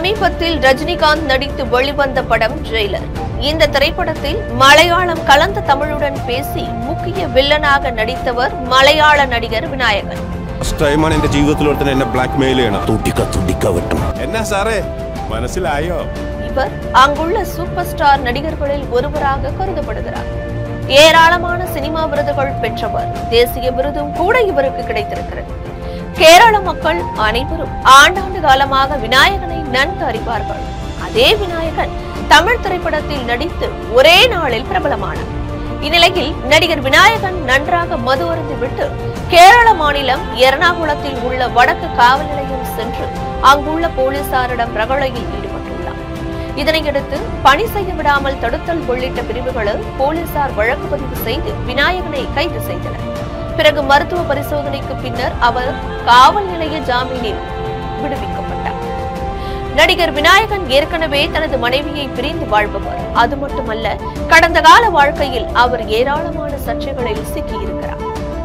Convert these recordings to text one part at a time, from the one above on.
சமீபத்தில் ரஜினிகாந்த் நடித்து வெளிவந்த படம் ஜெயிலர் இந்த திரைப்படத்தில் மலையாளம் கலந்த தமிழுடன் பேசி முக்கிய வில்லனாக நடித்தவர் மலையாள நடிகர் விநாயகன் ഫസ്റ്റ് ടൈമാണ് എന്റെ ജീവിതത്തിൽ ഒരുത്തൻ എന്നെ ബ്ലാക്ക് മെയിൽ ചെയ്യണം തുടിക്ക തുടിക്ക വെട്ടും എന്നാ സാറേ മനസ്സിലായോ இவர் அங்குள்ள சூப்பர் ஸ்டார் நடிகர்களில் ஒருவராக கருதப்படுகிறார் ஏராளமான சினிமா விருதுகள் பெற்றவர் தேசிய விருதும் கூட இவருக்கு கிடைத்திருக்கிறது கேரள மக்கள் அனைவரும் ஆண்டாண்டு காலமாக விநாயகனை நன்கு அறிவார்கள் அதே விநாயகன் தமிழ் திரைப்படத்தில் நடித்து ஒரே நாளில் பிரபலமானார் இந்நிலையில் நடிகர் விநாயகன் நன்றாக மது அருந்திவிட்டு கேரள மாநிலம் எர்ணாகுளத்தில் உள்ள வடக்கு காவல் நிலையம் சென்று அங்குள்ள போலீசாரிடம் ரகளையில் ஈடுபட்டுள்ளார் இதனையடுத்து பணி செய்ய விடாமல் தடுத்தல் உள்ளிட்ட பிரிவுகளில் போலீசார் வழக்கு பதிவு செய்து விநாயகனை கைது செய்தனர் பிறகு மருத்துவ பரிசோதனைக்கு பின்னர் அவர் காவல் நிலைய ஜாமீனில் விடுவிக்கப்பட்டார் நடிகர் விநாயகன் ஏற்கனவே தனது மனைவியை பிரிந்து வாழ்பவர் அது மட்டுமல்ல கடந்த கால வாழ்க்கையில் அவர் ஏராளமான சர்ச்சைகளில் சிக்கியிருக்கிறார்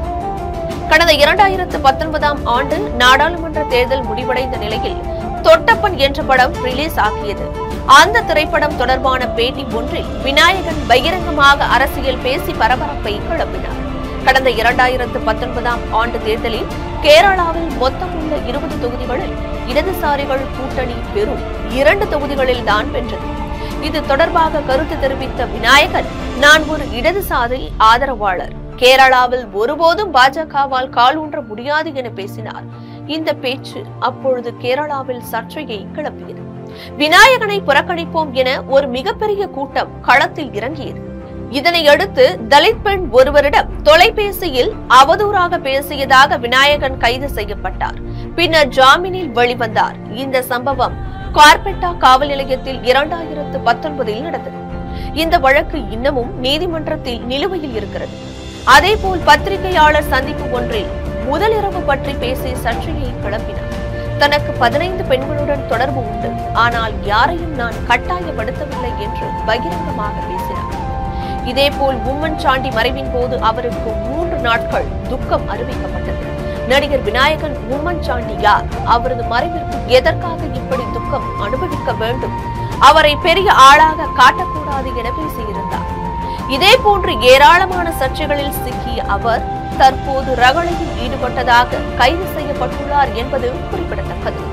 கடந்த இரண்டாயிரத்து பத்தொன்பதாம் ஆண்டு நாடாளுமன்ற தேர்தல் முடிவடைந்த நிலையில் தொட்டப்பன் என்ற படம் ரிலீஸ் ஆகியது அந்த திரைப்படம் தொடர்பான பேட்டி ஒன்றில் விநாயகன் பகிரங்கமாக அரசியல் பேசி பரபரப்பை கிளப்பினார் கடந்த இரண்டாயிரத்து பத்தொன்பதாம் ஆண்டு தேர்தலில் கேரளாவில் மொத்தம் உள்ள இருபது தொகுதிகளில் இடதுசாரிகள் கூட்டணி பெறும் இரண்டு தொகுதிகளில் தான் வென்றது இது தொடர்பாக கருத்து தெரிவித்த விநாயகன் நான் ஒரு இடதுசாரி ஆதரவாளர் கேரளாவில் ஒருபோதும் பாஜகவால் கால் ஊன்ற முடியாது என பேசினார் இந்த பேச்சு அப்பொழுது கேரளாவில் சர்ச்சையை கிளப்பியது விநாயகனை புறக்கணிப்போம் என ஒரு மிகப்பெரிய கூட்டம் களத்தில் இறங்கியது இதனை அடுத்து தலித் பெண் ஒருவரிடம் தொலைபேசியில் அவதூறாக பேசியதாக விநாயகன் கைது செய்யப்பட்டார் பின்னர் ஜாமீனில் வெளிவந்தார் இந்த சம்பவம் கார்பெட்டா காவல் நிலையத்தில் இரண்டாயிரத்து பத்தொன்பதில் நடந்தது இந்த வழக்கு இன்னமும் நீதிமன்றத்தில் நிலுவையில் இருக்கிறது அதேபோல் பத்திரிகையாளர் சந்திப்பு ஒன்றில் முதலிரவு பற்றி பேசி சர்ச்சையை கிளப்பினார் தனக்கு பதினைந்து பெண்களுடன் தொடர்பு உண்டு ஆனால் யாரையும் நான் கட்டாயப்படுத்தவில்லை என்று பகிரங்கமாக பேசினார் இதேபோல் உம்மன் சாண்டி மறைவின் போது அவருக்கு மூன்று நாட்கள் துக்கம் அறிவிக்கப்பட்டது நடிகர் விநாயகன் உம்மன் சாண்டி யார் அவரது மறைவிற்கு எதற்காக இப்படி துக்கம் அனுபவிக்க வேண்டும் அவரை பெரிய ஆளாக காட்டக்கூடாது என பேசியிருந்தார் இதே போன்று ஏராளமான சர்ச்சைகளில் சிக்கிய அவர் தற்போது ரகளையில் ஈடுபட்டதாக கைது செய்யப்பட்டுள்ளார் என்பது குறிப்பிடத்தக்கது